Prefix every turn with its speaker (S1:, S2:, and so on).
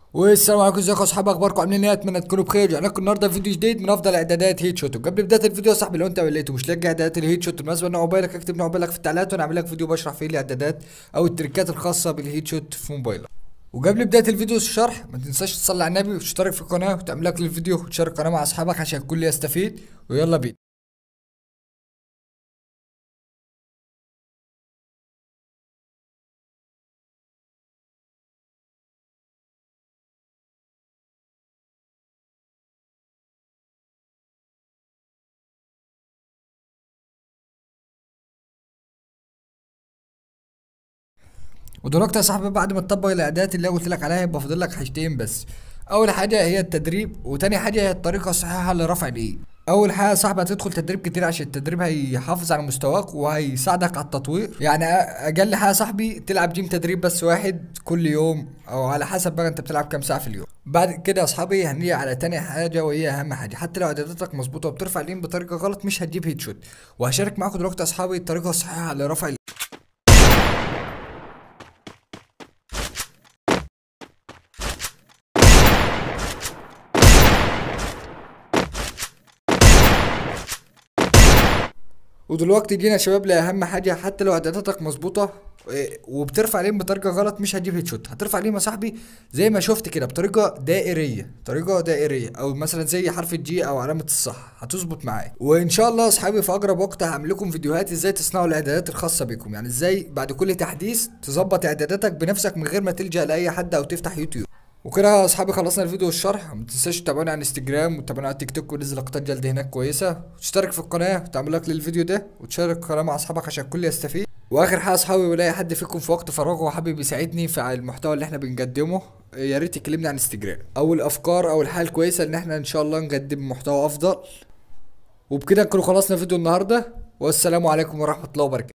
S1: والسلام عليكم ازيكم يا اصحاب اخباركم عاملين ايه اتمنى تكونوا بخير جاي لكم النهارده فيديو جديد من افضل اعدادات هيت شوت وقبل بدايه الفيديو يا صاحبي لو انت لقيته مش لاقي اعدادات الهيت شوت بالنسبه لنوع موبايلك اكتب نوع موبايلك في التعليقات وانا اعمل لك فيديو بشرح فيه الاعدادات او التريكات الخاصه بالهيت شوت في موبايلك وقبل بدايه الفيديو الشرح ما تنساش تصلي على النبي وتشترك في القناه وتعمل لك للفيديو وتشارك القناه مع اصحابك عشان الكل يستفيد ويلا بينا ودلوقتي يا صاحبي بعد ما تطبق الاعدادات اللي أنا قلت لك عليها يبقى فاضل لك حاجتين بس اول حاجه هي التدريب وتاني حاجه هي الطريقه الصحيحه لرفع الايد اول حاجه يا صاحبي هتدخل تدريب كتير عشان التدريب هيحافظ على مستواك وهيساعدك على التطوير يعني أ- اقل حاجه يا صاحبي تلعب جيم تدريب بس واحد كل يوم او على حسب بقى انت بتلعب كام ساعه في اليوم بعد كده يا اصحابي هنيجي على تاني حاجه وهي اهم حاجه حتى لو اعداداتك مظبوطه وبترفع الايد بطريقه غلط مش هتجيب هيد شوت وهشارك معاكم دلوقتي يا اصحابي الطريقه الصحيحه لرفع ودلوقتي جينا يا شباب لاهم حاجه حتى لو اعداداتك مظبوطه إيه، وبترفع لين بطريقه غلط مش هتجيب هيد شوت هترفع لين يا صاحبي زي ما شفت كده بطريقه دائريه طريقه دائريه او مثلا زي حرف الجي او علامه الصح هتظبط معاك وان شاء الله يا اصحابي في اقرب وقت هعمل لكم فيديوهات ازاي تصنعوا الاعدادات الخاصه بكم يعني ازاي بعد كل تحديث تظبط اعداداتك بنفسك من غير ما تلجا لاي حد او تفتح يوتيوب وكده يا اصحابي خلصنا الفيديو والشرح ما تنساش تتابعوني على انستجرام وتتابعوني على التيك توك ونزل لقطات جلد هناك كويسه وتشترك في القناه وتعمل لايك للفيديو ده وتشارك القناه مع اصحابك عشان الكل يستفيد واخر حاجه اصحابي ولاقي حد فيكم في وقت فراغه وحابب يساعدني في المحتوى اللي احنا بنقدمه يا ريت يكلمني على انستجرام او الافكار او الحال كويسه ان احنا ان شاء الله نقدم محتوى افضل وبكده نكون خلصنا فيديو النهارده والسلام عليكم ورحمه الله وبركاته